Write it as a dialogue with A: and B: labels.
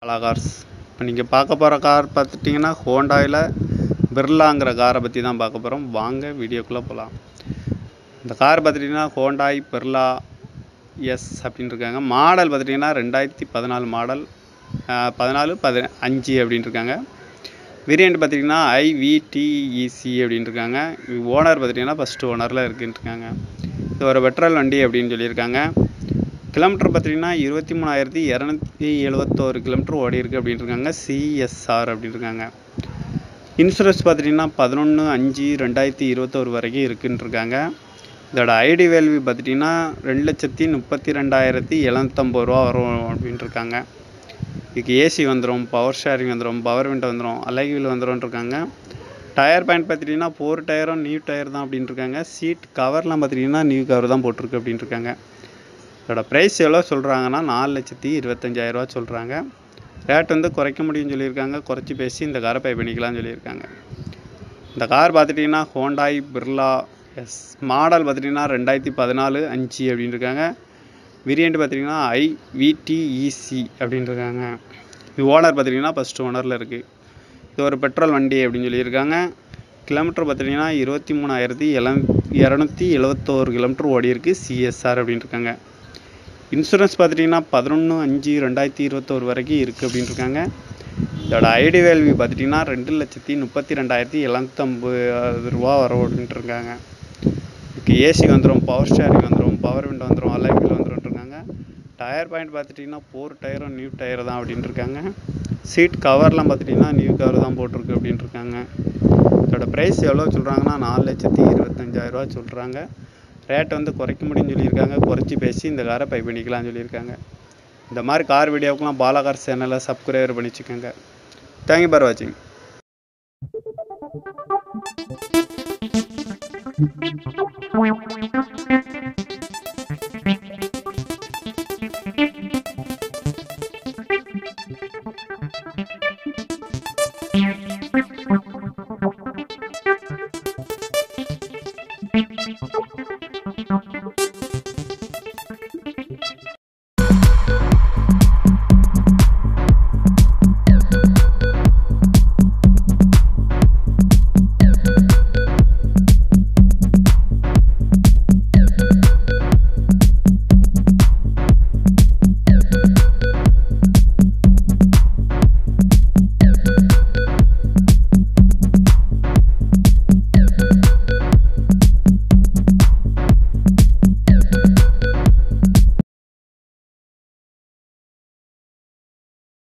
A: பலா கார்ஸ் இப்போ நீங்கள் பார்க்க போகிற கார் பார்த்துட்டிங்கன்னா ஹோண்டாயில் பிர்லாங்கிற காரை பற்றி தான் பார்க்க போகிறோம் வாங்க வீடியோக்குள்ளே போகலாம் இந்த கார் பார்த்துட்டிங்கன்னா ஹோண்டாய் பிர்லா எஸ் அப்படின்னு இருக்காங்க மாடல் பார்த்துட்டிங்கன்னா ரெண்டாயிரத்தி பதினாலு மாடல் பதினாலு பதி அஞ்சு அப்படின்னு இருக்காங்க வேரியண்ட் பார்த்திங்கன்னா ஐவிடிஇசி அப்படின்னு இருக்காங்க ஓனர் பார்த்திங்கன்னா ஃபஸ்ட்டு ஓனரில் இருக்குன்னு இருக்காங்க இது ஒரு பெட்ரோல் வண்டி அப்படின்னு சொல்லியிருக்காங்க கிலோமீட்டர் பார்த்திங்கன்னா இருபத்தி மூணாயிரத்தி இரநூத்தி எழுபத்தோரு கிலோமீட்டர் ஓடி இருக்குது அப்படின்னு இருக்காங்க சிஎஸ்ஆர் அப்படின்னு இருக்காங்க இன்சூரன்ஸ் பார்த்துட்டிங்கன்னா பதினொன்று அஞ்சு ரெண்டாயிரத்தி இருபத்தோரு வரைக்கும் இருக்குன்னு இருக்காங்க இதோட ஐடி வேல்யூ பார்த்துட்டிங்கன்னா ரெண்டு லட்சத்தி முப்பத்தி ரெண்டாயிரத்தி எழுநூத்தம்பது ரூபா வரும் அப்படின்ட்டு இருக்காங்க இதுக்கு ஏசி வந்துடும் பவர் ஷேரிங் வந்துடும் பவர் விண்டோ வந்துடும் அலைவில் வந்துடும் இருக்காங்க டயர் பேண்ட் பார்த்துட்டிங்கன்னா ஃபோர் டயரும் நியூ டயர் தான் அப்படின்னு இருக்காங்க சீட் கவர்லாம் பார்த்துட்டிங்கன்னா நியூ கவர் தான் போட்டிருக்கு அப்படின்னு இருக்காங்க இதோட ப்ரைஸ் எவ்வளோ சொல்கிறாங்கன்னா நாலு லட்சத்தி இருபத்தஞ்சாயிரரூவா சொல்கிறாங்க ரேட் வந்து குறைக்க முடியும்னு சொல்லியிருக்காங்க குறைச்சி பேசி இந்த காரை பை பண்ணிக்கலாம்னு சொல்லியிருக்காங்க இந்த கார் பார்த்துட்டிங்கன்னா ஹோண்டாய் பிர்லா எஸ் மாடல் பார்த்துட்டிங்கன்னா ரெண்டாயிரத்தி பதினாலு அஞ்சு அப்படின்னு இருக்காங்க வேரியண்ட் பார்த்திங்கன்னா ஐவிடிஇசி அப்படின்னு இருக்காங்க இது ஓனர் பார்த்திங்கன்னா ஃபஸ்ட்டு ஓனரில் இருக்குது இது ஒரு பெட்ரோல் வண்டி அப்படின்னு சொல்லியிருக்காங்க கிலோமீட்டர் பார்த்திங்கன்னா இருபத்தி மூணாயிரத்தி எழு இரநூத்தி எழுபத்தோரு கிலோமீட்டர் ஓடி இருக்குது சிஎஸ்ஆர் அப்படின்னு இருக்காங்க இன்சூரன்ஸ் பார்த்துட்டிங்கன்னா பதினொன்று அஞ்சு ரெண்டாயிரத்தி இருபத்தோரு வரைக்கும் இருக்குது அப்படின்னு இருக்காங்க இதோட ஐடி வேல்யூ பார்த்துட்டிங்கன்னா ரெண்டு லட்சத்தி முப்பத்தி ரெண்டாயிரத்தி எழுநூத்தம்பது ரூபா வரும் அப்படின்ட்டு இருக்காங்க இதுக்கு ஏசி வந்துடும் பவர் ஸ்டேரிங் வந்துடும் பவர் விண்டோ வந்துடும் அலைவில் வந்துடும் இருக்காங்க டயர் பாயிண்ட் பார்த்துட்டிங்கன்னா ஃபோர் டயரும் நியூ டயர் தான் அப்படின்ட்டு இருக்காங்க சீட் கவர்லாம் பார்த்துட்டிங்கன்னா நியூ கவர் தான் போட்டிருக்கு அப்படின்ட்டு இருக்காங்க இதோட ப்ரைஸ் எவ்வளோ சொல்கிறாங்கன்னா நாலு லட்சத்தி இருபத்தஞ்சாயிரரூவா சொல்கிறாங்க ரேட் வந்து குறைக்க முடியும்னு சொல்லியிருக்காங்க குறைச்சி பேசி இந்த காரை பை பண்ணிக்கலாம்னு சொல்லியிருக்காங்க இந்த மாதிரி கார் வீடியோவுக்குலாம் பாலாகார் சேனலை சப்ஸ்கிரைபர் பண்ணி வச்சுக்கோங்க தேங்க்யூ ஃபார் வாட்சிங்
B: Thank you.